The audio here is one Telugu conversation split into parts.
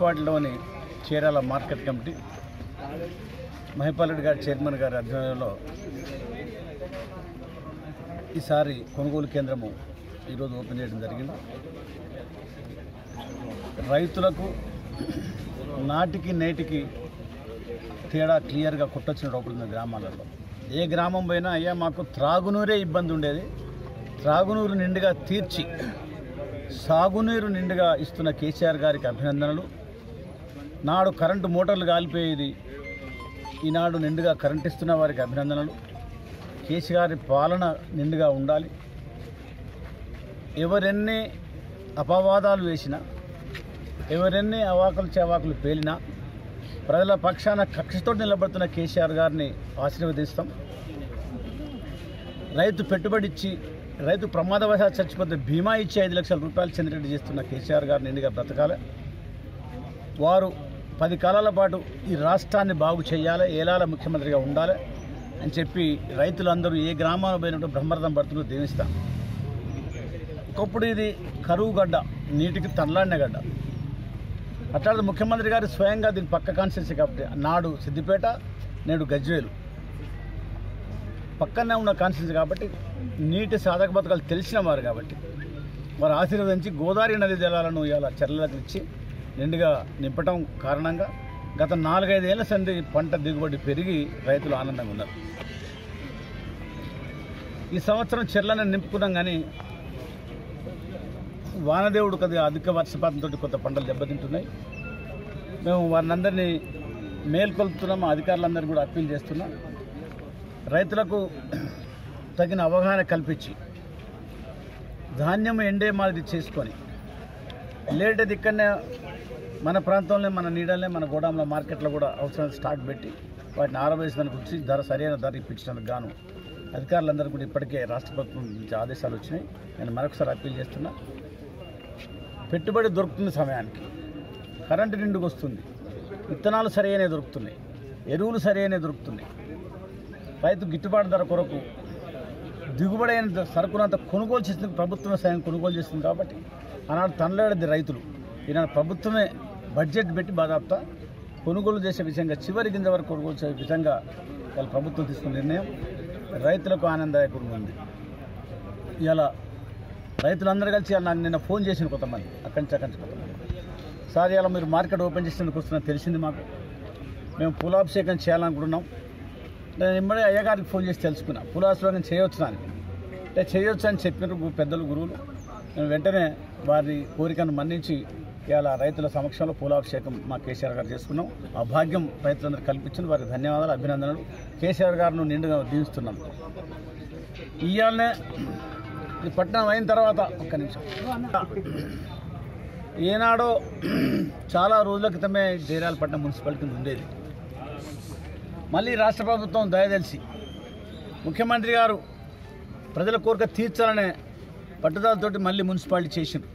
మున్సిపాలిటీలోని చీరాల మార్కెట్ కమిటీ మహిపాల్ రెడ్డి గారి చైర్మన్ గారి ఆధ్వర్యంలో ఈసారి కొనుగోలు కేంద్రము ఈరోజు ఓపెన్ చేయడం జరిగింది రైతులకు నాటికి నేటికి తేడా క్లియర్గా కొట్టొచ్చిన రూపంలో గ్రామాలలో ఏ గ్రామం పోయినా అయ్యా మాకు త్రాగునీరే ఇబ్బంది ఉండేది త్రాగునీరు నిండుగా తీర్చి సాగునీరు నిండుగా ఇస్తున్న కేసీఆర్ గారికి అభినందనలు నాడు కరెంటు మోటార్లు కాలిపోయేది ఈనాడు నిండుగా కరెంట్ ఇస్తున్న వారికి అభినందనలు కేసీఆర్ పాలన నిండుగా ఉండాలి ఎవరెన్ని అపవాదాలు వేసినా ఎవరెన్ని అవాకులు చెవాకులు పేలినా ప్రజల పక్షాన కక్షతో నిలబడుతున్న కేసీఆర్ గారిని ఆశీర్వదిస్తాం రైతు పెట్టుబడి ఇచ్చి రైతు ప్రమాదవశాత్తు చచ్చిపోతే బీమా ఇచ్చి ఐదు లక్షల రూపాయలు చెందినట్టు చేస్తున్న కేసీఆర్ గారిని నిండుగా బ్రతకాలి వారు పది కాలాల పాటు ఈ రాష్ట్రాన్ని బాగు చేయాలి ఏలాల ముఖ్యమంత్రిగా ఉండాలి అని చెప్పి రైతులందరూ ఏ గ్రామాలు పోయినట్టు బ్రహ్మరథం పడుతుందో దీవిస్తాం ఒకప్పుడు ఇది కరువు గడ్డ నీటికి తనలాడిన గడ్డ అట్లాంటి ముఖ్యమంత్రి గారు స్వయంగా దీని పక్క కాన్స్టిట్యూన్సీ కాబట్టి నాడు సిద్దిపేట నేడు గజ్వేలు పక్కనే ఉన్న కాన్స్టిట్యూన్సీ కాబట్టి నీటి సాధక బతకాలు తెలిసిన వారు కాబట్టి వారు ఆశీర్వదించి గోదావరి నది జలాలను ఇలా చెర్లకు ఇచ్చి నిండుగా నింపటం కారణంగా గత నాలుగైదేళ్ల సంది పంట దిగుబడి పెరిగి రైతులు ఆనందంగా ఉన్నారు ఈ సంవత్సరం చెర్లను నింపుకున్నాం కానీ వానదేవుడు కొద్దిగా అధిక వర్షపాతంతో కొత్త పంటలు దెబ్బతింటున్నాయి మేము వారిని అందరినీ మేల్కొల్పుతున్నాం అధికారులందరూ కూడా అప్పీల్ చేస్తున్నాం రైతులకు తగిన అవగాహన కల్పించి ధాన్యం ఎండే మాదిరి చేసుకొని లేటది ఇక్కడనే మన ప్రాంతంలో మన నీడలనే మన గోడాంల మార్కెట్లో కూడా అవసరం స్టాక్ పెట్టి వాటిని ఆరవేసడానికి వచ్చి ధర సరైన ధర ఇప్పించడానికి గాను అధికారులందరూ కూడా ఇప్పటికే రాష్ట్ర ప్రభుత్వం నుంచి ఆదేశాలు వచ్చినాయి నేను మరొకసారి అప్పీల్ చేస్తున్నా పెట్టుబడి దొరుకుతుంది సమయానికి కరెంటు నిండుకు వస్తుంది విత్తనాలు సరైనవి దొరుకుతున్నాయి ఎరువులు సరైనవి దొరుకుతున్నాయి రైతు గిట్టుబాటు ధర కొరకు దిగుబడి అయిన సరుకునంత కొనుగోలు చేసిన ప్రభుత్వమే సైన్ కొనుగోలు చేస్తుంది కాబట్టి ఆనాడు తనలాడేది రైతులు ఈనాడు ప్రభుత్వమే బడ్జెట్ పెట్టి బాధాప్తా కొనుగోలు చేసే విధంగా చివరి గింజ వరకు కొనుగోలు చేసే విధంగా వాళ్ళ ప్రభుత్వం తీసుకున్న నిర్ణయం రైతులకు ఆనందదాయకంగా ఉంది ఇలా రైతులందరూ కలిసి ఇవాళ నాకు నిన్న ఫోన్ చేసిన కొంతమంది అక్కడి నుంచి అక్కడి నుంచి కొంతమంది సార్ ఇలా మీరు మార్కెట్ ఓపెన్ చేసేందుకు వస్తున్నా తెలిసింది మాకు మేము పూలాభిషేకం చేయాలనుకుంటున్నాం నేను ఇమ్మడే అయ్యగారికి ఫోన్ చేసి తెలుసుకున్నా పూలాభిషేకం చేయొచ్చు అని అంటే చేయొచ్చు అని చెప్పినారు గు- పెద్దలు గురువులు నేను వెంటనే వారి కోరికను మన్నించి ఇవాళ రైతుల సమక్షంలో పూలాభిషేకం మా కేసీఆర్ గారు చేసుకున్నాం ఆ భాగ్యం రైతులందరూ కల్పించిన వారికి ధన్యవాదాలు అభినందనలు కేసీఆర్ గారిను నిండుగా దీవిస్తున్నాం ఇవాళనే ఈ పట్టణం అయిన తర్వాత ఒక్క నిమిషం ఏనాడో చాలా రోజుల క్రితమే జైరాలపట్నం మున్సిపాలిటీ ఉండేది మళ్ళీ రాష్ట్ర ప్రభుత్వం దయదలిసి ముఖ్యమంత్రి గారు ప్రజల కోరిక తీర్చాలనే పట్టుదలతోటి మళ్ళీ మున్సిపాలిటీ చేసిండ్రు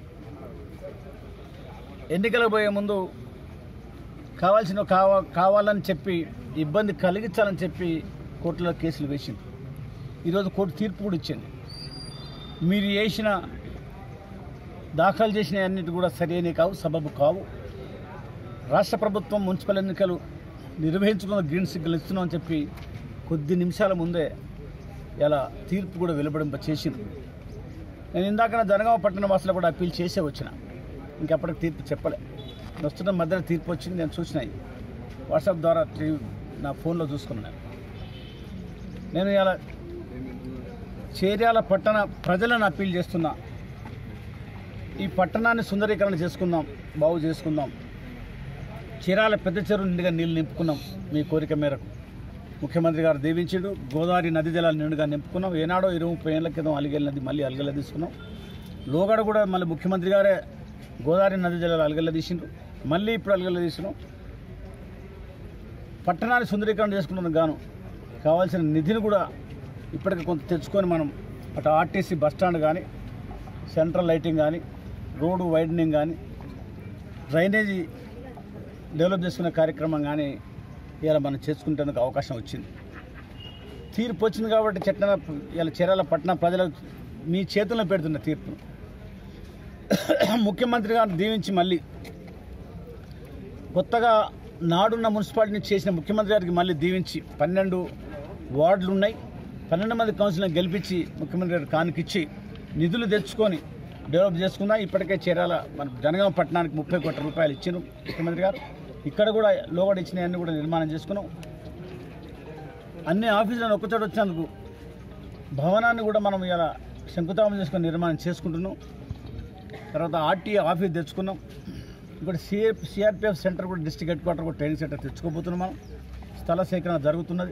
ఎన్నికలకు పోయే ముందు కావాల్సిన కావ కావాలని చెప్పి ఇబ్బంది కలిగించాలని చెప్పి కోర్టులో కేసులు వేసింది ఈరోజు కోర్టు తీర్పు కూడా ఇచ్చింది మీరు చేసిన దాఖలు చేసిన అన్నిటి కూడా సరైనవి కావు సబబు కావు రాష్ట్ర ప్రభుత్వం మున్సిపల్ ఎన్నికలు నిర్వహించుకున్న గ్రీన్ సిగ్నల్ ఇస్తున్నామని చెప్పి కొద్ది నిమిషాల ముందే ఇలా తీర్పు కూడా వెలువడింప చేసింది నేను ఇందాక జనగామ పట్టణ వాసులు కూడా అప్పీల్ చేసే వచ్చిన ఇంకెప్పటికి తీర్పు చెప్పలే వస్తున్న మధ్యలో తీర్పు వచ్చింది నేను చూసినాయి వాట్సాప్ ద్వారా టీ- నా ఫోన్లో చూసుకున్నాను నేను ఇలా చేర్యాల పట్టణ ప్రజలను అప్పీల్ చేస్తున్నా ఈ పట్టణాన్ని సుందరీకరణ చేసుకుందాం బాగు చేసుకుందాం చీరాల పెద్ద చెరువు నిండుగా నీళ్ళు నింపుకున్నాం మీ కోరిక మేరకు ముఖ్యమంత్రి గారు దీవించాడు గోదావరి నది జలాలు నిండుగా నింపుకున్నాం ఏనాడో ఇరవై ముప్పై ఏళ్ళ క్రితం అలిగేల నది మళ్ళీ అలగల తీసుకున్నాం లోగడ కూడా మళ్ళీ ముఖ్యమంత్రి గారే గోదావరి నది జలాలు అలగల తీసిండ్రు మళ్ళీ ఇప్పుడు అలగల తీసినాం పట్టణాన్ని సుందరీకరణ చేసుకున్నందుకు గాను కావాల్సిన నిధిని కూడా ఇప్పటికి కొంత తెచ్చుకొని మనం అటు ఆర్టీసీ బస్ స్టాండ్ కానీ సెంట్రల్ లైటింగ్ కానీ రోడ్డు వైడనింగ్ కానీ డ్రైనేజీ డెవలప్ చేసుకునే కార్యక్రమం కానీ ఇలా మనం చేసుకుంటేందుకు అవకాశం వచ్చింది తీర్పు వచ్చింది కాబట్టి చెట్ల ఇలా చీరాల పట్టణ ప్రజలకు మీ చేతుల్లో పెడుతున్న తీర్పును ముఖ్యమంత్రి గారిని దీవించి మళ్ళీ కొత్తగా నాడున్న మున్సిపాలిటీని చేసిన ముఖ్యమంత్రి గారికి మళ్ళీ దీవించి పన్నెండు వార్డులు ఉన్నాయి పన్నెండు మంది కౌన్సిలర్ని గెలిపించి ముఖ్యమంత్రి గారు కానుకిచ్చి నిధులు తెచ్చుకొని డెవలప్ చేసుకున్నా ఇప్పటికే చీరాల మన జనగామ పట్టణానికి ముప్పై కోట్ల రూపాయలు ఇచ్చారు ముఖ్యమంత్రి గారు ఇక్కడ కూడా లోగడ ఇచ్చినవన్నీ కూడా నిర్మాణం చేసుకున్నాం అన్ని ఆఫీసులను ఒక్కచోట వచ్చినందుకు భవనాన్ని కూడా మనం ఇలా శంకుస్థాపన చేసుకొని నిర్మాణం చేసుకుంటున్నాం తర్వాత ఆర్టీఏ ఆఫీస్ తెచ్చుకున్నాం ఇంకోటి సిఏ సిఆర్పిఎఫ్ సెంటర్ కూడా డిస్ట్రిక్ట్ హెడ్ క్వార్టర్ కూడా ట్రైనింగ్ సెంటర్ తెచ్చుకోబోతున్నాం మనం స్థల సేకరణ జరుగుతున్నది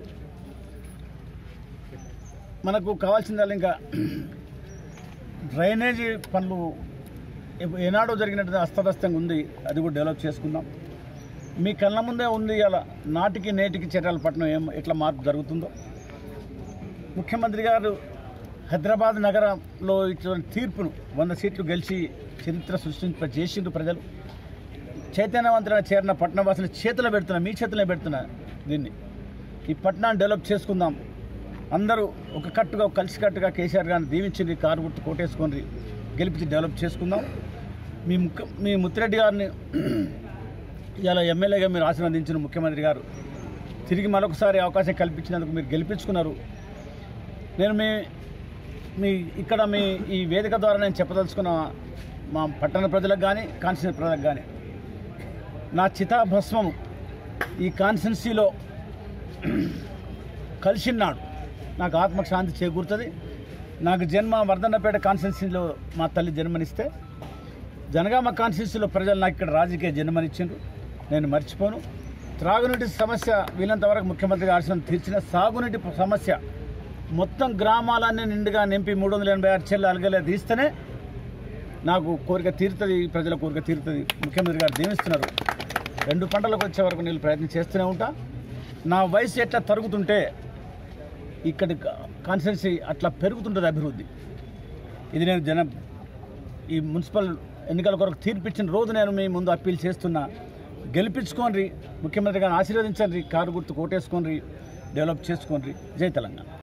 మనకు కావాల్సిందల్లా ఇంకా డ్రైనేజీ పనులు ఎప్పు- ఏనాడో జరిగినట్టు అస్తవ్యస్తంగా ఉంది అది కూడా డెవలప్ చేసుకుందాం మీ కళ్ళ ముందే ఉంది ఇలా నాటికి నేటికి చర్యల పట్టణం ఏం ఎట్లా మార్పు జరుగుతుందో ముఖ్యమంత్రి గారు హైదరాబాద్ నగరంలో ఇటువంటి తీర్పును వంద సీట్లు గెలిచి చరిత్ర సృష్టింప చేసిండ్రు ప్రజలు చైతన్యవంతులైన చేరిన పట్టణవాసులు చేతిలో పెడుతున్నా మీ చేతిలో పెడుతున్నా దీన్ని ఈ పట్టణాన్ని డెవలప్ చేసుకుందాం అందరూ ఒక కట్టుగా ఒక కలిసికట్టుగా కేసీఆర్ గారిని దీవించింది కారు గుర్తు కోటేసుకొని గెలిపించి డెవలప్ చేసుకుందాం మీ ముఖ్య మీ ముత్తిరెడ్డి గారిని ఇలా ఎమ్మెల్యేగా మీరు ఆశీర్వదించిన ముఖ్యమంత్రి గారు తిరిగి మరొకసారి అవకాశం కల్పించినందుకు మీరు గెలిపించుకున్నారు నేను మీ మీ ఇక్కడ మీ ఈ వేదిక ద్వారా నేను చెప్పదలుచుకున్న మా పట్టణ ప్రజలకు కానీ కాన్స్టిట్యూన్సీ ప్రజలకు కానీ నా చితాభస్మం ఈ కాన్స్టిట్యున్సీలో కలిసినాడు నాకు ఆత్మకు శాంతి చేకూరుతుంది నాకు జన్మ వర్ధన్నపేట కాన్స్టిట్యున్సీలో మా తల్లి జన్మనిస్తే జనగామ కాన్స్టిట్యున్సీలో ప్రజలు నాకు ఇక్కడ రాజకీయ జన్మనిచ్చిండ్రు నేను మర్చిపోను త్రాగునీటి సమస్య వీలంత వరకు ముఖ్యమంత్రి ఆశయం తీర్చిన సాగునీటి సమస్య మొత్తం గ్రామాలన్నీ నిండుగా నింపి మూడు వందల ఎనభై ఆరు చెల్లు అలగలే తీస్తేనే నాకు కోరిక తీరుతుంది ప్రజల కోరిక తీరుతుంది ముఖ్యమంత్రి గారు దీవిస్తున్నారు రెండు పంటలకు వచ్చే వరకు నేను ప్రయత్నం చేస్తూనే ఉంటా నా వయసు ఎట్లా తరుగుతుంటే ఇక్కడి కాన్స్టిట్యున్సీ అట్లా పెరుగుతుంటుంది అభివృద్ధి ఇది నేను జన ఈ మున్సిపల్ ఎన్నికల కొరకు తీర్పిచ్చిన రోజు నేను మీ ముందు అప్పీల్ చేస్తున్నా గెలిపించుకోండి ముఖ్యమంత్రి గారిని ఆశీర్వదించండి కారు గుర్తు కోటేసుకోండి డెవలప్ చేసుకోండి జై తెలంగాణ